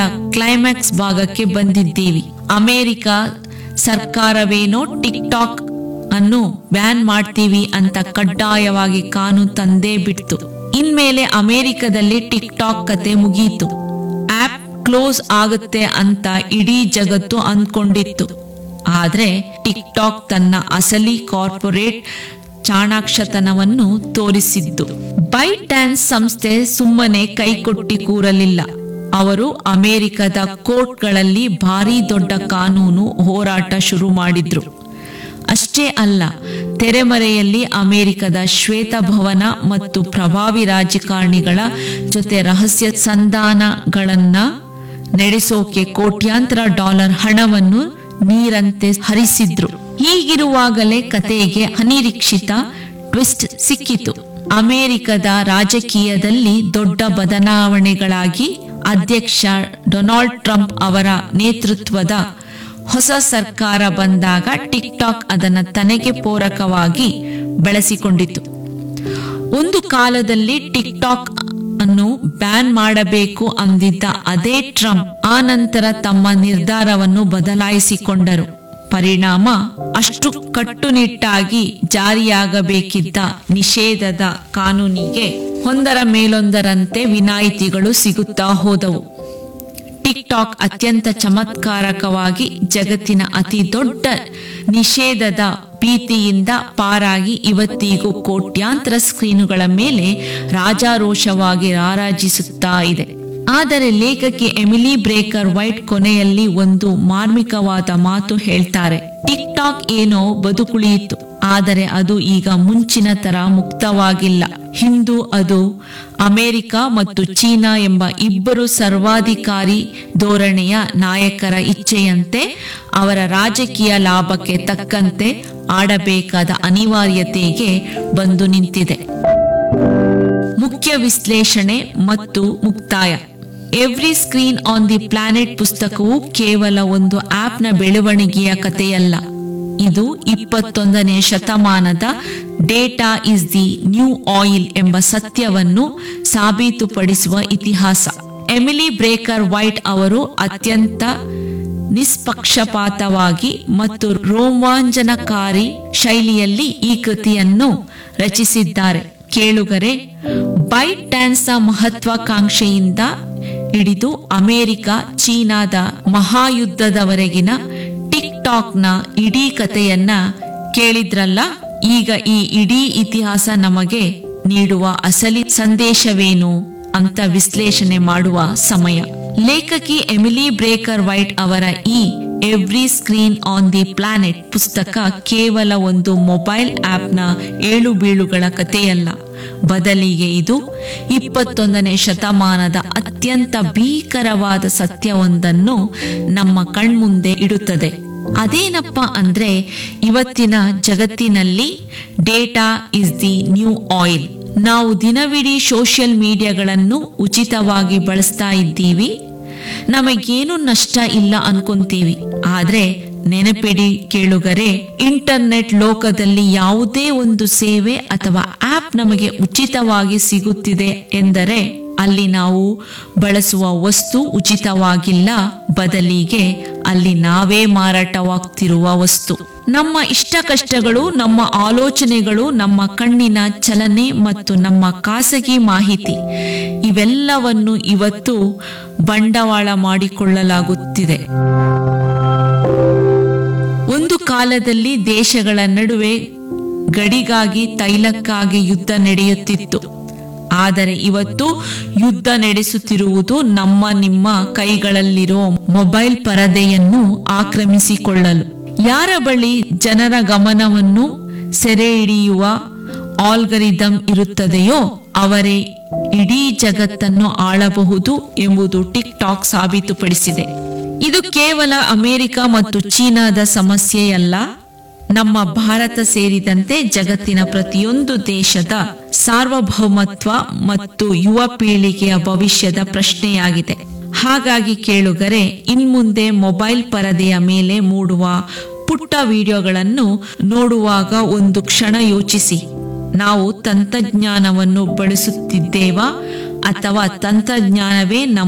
climax ಭಾಗಕ್ಕೆ ಬಂದಿದ್ದೀವಿ America ಸರ್ಕಾರವೇನೋ ಟಿಕ್ ಟಾಕ್ ಅನ್ನು ಬ್ಯಾನ್ ಮಾಡ್ತೀವಿ ಅಂತ ಕಡ್ಡಾಯವಾಗಿ ಕಾನೂನು ತಂದೇ ಬಿಡ್ತು ಇನ್ಮೇಲೆ ಅಮೆರಿಕದಲ್ಲಿ ಟಿಕ್ ಟಾಕ್ ಕತೆ ಮುಗೀತು ಆಪ್ ಕ್ಲೋಸ್ ಆಗುತ್ತೆ ಅಂತ ಇಡೀ ಜಗತ್ತು ಅಂದ್ಕೊಂಡಿತ್ತು ಆದ್ರೆ ಟಿಕ್ ಟಾಕ್ ತನ್ನ ಅಸಲಿ ಕಾರ್ಪೊರೇಟ್ ಚಾಣಾಕ್ಷತನವನ್ನು ತೋರಿಸಿದ್ದು ಬೈಟ್ ಡ್ಯಾನ್ಸ್ ಸಂಸ್ಥೆ ಸುಮ್ಮನೆ ಕೈಕೊಟ್ಟಿ ಕೂರಲಿಲ್ಲ ಅವರು ಅಮೆರಿಕದ ಕೋರ್ಟ್ಗಳಲ್ಲಿ ಭಾರಿ ದೊಡ್ಡ ಕಾನೂನು ಹೋರಾಟ ಶುರು ಮಾಡಿದ್ರು ಅಷ್ಟೇ ಅಲ್ಲ ತೆರೆಮರೆಯಲ್ಲಿ ಅಮೆರಿಕದ ಶ್ವೇತಭವನ ಮತ್ತು ಪ್ರಭಾವಿ ರಾಜಕಾರಣಿಗಳ ಜೊತೆ ರಹಸ್ಯ ಸಂಧಾನಗಳನ್ನ ನಡೆಸೋಕೆ ಕೋಟ್ಯಾಂತರ ಡಾಲರ್ ಹಣವನ್ನು ನೀರಂತೆ ಹರಿಸಿದ್ರು ಹೀಗಿರುವಾಗಲೇ ಕತೆಗೆ ಅನಿರೀಕ್ಷಿತ ಟ್ವಿಸ್ಟ್ ಸಿಕ್ಕಿತು ಅಮೆರಿಕದ ರಾಜಕೀಯದಲ್ಲಿ ದೊಡ್ಡ ಬದಲಾವಣೆಗಳಾಗಿ ಅಧ್ಯಕ್ಷ ಡೊನಾಲ್ಡ್ ಟ್ರಂಪ್ ಅವರ ನೇತೃತ್ವದ ಹೊಸ ಸರ್ಕಾರ ಬಂದಾಗ ಟಿಕ್ ಟಾಕ್ ಅದನ್ನ ತನಗೆ ಪೂರಕವಾಗಿ ಬಳಸಿಕೊಂಡಿತು ಒಂದು ಕಾಲದಲ್ಲಿ ಟಿಕ್ ಟಾಕ್ ಅನ್ನು ಬ್ಯಾನ್ ಮಾಡಬೇಕು ಅಂದಿದ್ದ ಅದೇ ಟ್ರಂಪ್ ಆ ನಂತರ ತಮ್ಮ ನಿರ್ಧಾರವನ್ನು ಬದಲಾಯಿಸಿಕೊಂಡರು ಪರಿಣಾಮ ಅಷ್ಟು ಕಟ್ಟುನಿಟ್ಟಾಗಿ ಜಾರಿಯಾಗಬೇಕಿದ್ದ ನಿಷೇಧದ ಕಾನೂನಿಗೆ ಒಂದರ ಮೇಲೊಂದರಂತೆ ವಿನಾಯಿತಿಗಳು ಸಿಗುತ್ತಾ ಹೋದವು ಟಿಕ್ ಟಾಕ್ ಅತ್ಯಂತ ಚಮತ್ಕಾರಕವಾಗಿ ಜಗತ್ತಿನ ಅತಿ ದೊಡ್ಡ ನಿಷೇಧದ ಭೀತಿಯಿಂದ ಪಾರಾಗಿ ಇವತ್ತಿಗೂ ಕೋಟ್ಯಾಂತರ ಸ್ಕ್ರೀನುಗಳ ಮೇಲೆ ರಾಜಾರೋಷವಾಗಿ ರಾರಾಜಿಸುತ್ತಾ ಇದೆ ಆದರೆ ಲೇಖಕಿ ಎಮಿಲಿ ಬ್ರೇಕರ್ ವೈಟ್ ಕೊನೆಯಲ್ಲಿ ಒಂದು ಮಾರ್ಮಿಕವಾದ ಮಾತು ಹೇಳ್ತಾರೆ ಟಿಕ್ ಟಾಕ್ ಏನೋ ಬದುಕುಳಿಯಿತು ಆದರೆ ಅದು ಈಗ ಮುಂಚಿನ ತರ ಮುಕ್ತವಾಗಿಲ್ಲ ಹಿಂದೂ ಅದು ಅಮೆರಿಕ ಮತ್ತು ಚೀನಾ ಎಂಬ ಇಬ್ಬರು ಸರ್ವಾಧಿಕಾರಿ ಧೋರಣೆಯ ನಾಯಕರ ಇಚ್ಛೆಯಂತೆ ಅವರ ರಾಜಕೀಯ ಲಾಭಕ್ಕೆ ತಕ್ಕಂತೆ ಆಡಬೇಕಾದ ಅನಿವಾರ್ಯತೆಗೆ ಬಂದು ನಿಂತಿದೆ ಮುಖ್ಯ ವಿಶ್ಲೇಷಣೆ ಮತ್ತು ಮುಕ್ತಾಯ every screen on the planet ಪುಸ್ತಕವು ಕೇವಲ ಒಂದು ಆಪ್ನ ಬೆಳವಣಿಗೆಯ ಕಥೆಯಲ್ಲ ಇದು ಇಪ್ಪತ್ತೊಂದನೇ ಶತಮಾನದ data is the new oil ಎಂಬ ಸತ್ಯವನ್ನು ಸಾಬೀತುಪಡಿಸುವ ಇತಿಹಾಸ ಎಮಿಲಿ ಬ್ರೇಕರ್ ವೈಟ್ ಅವರು ಅತ್ಯಂತ ನಿಷ್ಪಕ್ಷಪಾತವಾಗಿ ಮತ್ತು ರೋಮಾಂಚನಕಾರಿ ಶೈಲಿಯಲ್ಲಿ ಈ ಕೃತಿಯನ್ನು ರಚಿಸಿದ್ದಾರೆ ಕೇಳುಗರೆ ಬೈಟ್ ಡ್ಯಾನ್ಸ್ನ ಮಹತ್ವಾಕಾಂಕ್ಷೆಯಿಂದ ಹಿಡಿದು ಅಮೆರಿಕ ಚೀನಾದ ಮಹಾಯುದ್ಧದವರೆಗಿನ ಟಿಕ್ ಟಾಕ್ನ ಇಡೀ ಕಥೆಯನ್ನ ಕೇಳಿದ್ರಲ್ಲ ಈಗ ಈ ಇಡೀ ಇತಿಹಾಸ ನಮಗೆ ನೀಡುವ ಅಸಲಿ ಸಂದೇಶವೇನು ಅಂತ ವಿಶ್ಲೇಷಣೆ ಮಾಡುವ ಸಮಯ ಲೇಖಕಿ ಎಮಿಲಿ ಬ್ರೇಕರ್ ವೈಟ್ ಅವರ ಈ every screen on the planet ಪುಸ್ತಕ ಕೇವಲ ಒಂದು ಮೊಬೈಲ್ ಆಪ್ನ ಏಳು ಬೀಳುಗಳ ಕಥೆಯಲ್ಲ ಬದಲಿಗೆ ಇದು ಇಪ್ಪತ್ತೊಂದನೇ ಶತಮಾನದ ಅತ್ಯಂತ ಭೀಕರವಾದ ಸತ್ಯವೊಂದನ್ನು ನಮ್ಮ ಕಣ್ಮುಂದೆ ಇಡುತ್ತದೆ ಅದೇನಪ್ಪ ಅಂದ್ರೆ ಇವತ್ತಿನ ಜಗತ್ತಿನಲ್ಲಿ data is the new oil ನಾವು ದಿನವಿಡೀ ಸೋಷಿಯಲ್ ಮೀಡಿಯಾಗಳನ್ನು ಉಚಿತವಾಗಿ ಬಳಸ್ತಾ ಇದ್ದೀವಿ ನಮಗೇನು ನಷ್ಟ ಇಲ್ಲ ಅನ್ಕೊಂತೀವಿ ಆದ್ರೆ ನೆನಪಿಡಿ ಕೇಳುಗರೆ ಇಂಟರ್ನೆಟ್ ಲೋಕದಲ್ಲಿ ಯಾವುದೇ ಒಂದು ಸೇವೆ ಅಥವಾ ಆಪ್ ನಮಗೆ ಉಚಿತವಾಗಿ ಸಿಗುತ್ತಿದೆ ಎಂದರೆ ಅಲ್ಲಿ ನಾವು ಬಳಸುವ ವಸ್ತು ಉಚಿತವಾಗಿಲ್ಲ ಬದಲಿಗೆ ಅಲ್ಲಿ ನಾವೇ ಮಾರಾಟವಾಗ್ತಿರುವ ವಸ್ತು ನಮ್ಮ ಇಷ್ಟ ಕಷ್ಟಗಳು ನಮ್ಮ ಆಲೋಚನೆಗಳು ನಮ್ಮ ಕಣ್ಣಿನ ಚಲನೆ ಮತ್ತು ನಮ್ಮ ಖಾಸಗಿ ಮಾಹಿತಿ ಇವೆಲ್ಲವನ್ನು ಇವತ್ತು ಬಂಡವಾಳ ಮಾಡಿಕೊಳ್ಳಲಾಗುತ್ತಿದೆ ಒಂದು ಕಾಲದಲ್ಲಿ ದೇಶಗಳ ನಡುವೆ ಗಡಿಗಾಗಿ ತೈಲಕ್ಕಾಗಿ ಯುದ್ಧ ನಡೆಯುತ್ತಿತ್ತು ಆದರೆ ಇವತ್ತು ಯುದ್ಧ ನಡೆಸುತ್ತಿರುವುದು ನಮ್ಮ ನಿಮ್ಮ ಕೈಗಳಲ್ಲಿರೋ ಮೊಬೈಲ್ ಪರದೆಯನ್ನು ಆಕ್ರಮಿಸಿಕೊಳ್ಳಲು ಯಾರ ಬಳಿ ಜನರ ಗಮನವನ್ನು ಸೆರೆ ಹಿಡಿಯುವ ಆಲ್ಗರಿದಮ್ ಇರುತ್ತದೆಯೋ ಅವರೇ ಇಡೀ ಜಗತ್ತನ್ನು ಆಳಬಹುದು ಎಂಬುದು ಟಿಕ್ ಟಾಕ್ ಸಾಬೀತುಪಡಿಸಿದೆ ಇದು ಕೇವಲ ಅಮೆರಿಕ ಮತ್ತು ಚೀನಾದ ಸಮಸ್ಯೆಯಲ್ಲ ನಮ್ಮ ಭಾರತ ಸೇರಿದಂತೆ ಜಗತ್ತಿನ ಪ್ರತಿಯೊಂದು ದೇಶದ ಸಾರ್ವಭೌಮತ್ವ ಮತ್ತು ಯುವ ಪೀಳಿಗೆಯ ಭವಿಷ್ಯದ ಪ್ರಶ್ನೆಯಾಗಿದೆ ಹಾಗಾಗಿ ಕೇಳುಗರೆ ಇನ್ಮುಂದೆ ಮೊಬೈಲ್ ಪರದೆಯ ಮೇಲೆ ಮೂಡುವ ಪುಟ್ಟ ವಿಡಿಯೋಗಳನ್ನು ನೋಡುವಾಗ ಒಂದು ಕ್ಷಣ ಯೋಚಿಸಿ ನಾವು ತಂತ್ರಜ್ಞಾನವನ್ನು ಬಳಸುತ್ತಿದ್ದೇವಾ ಅಥವಾ ತಂತ್ರಜ್ಞಾನವೇ ನಮ್ಮ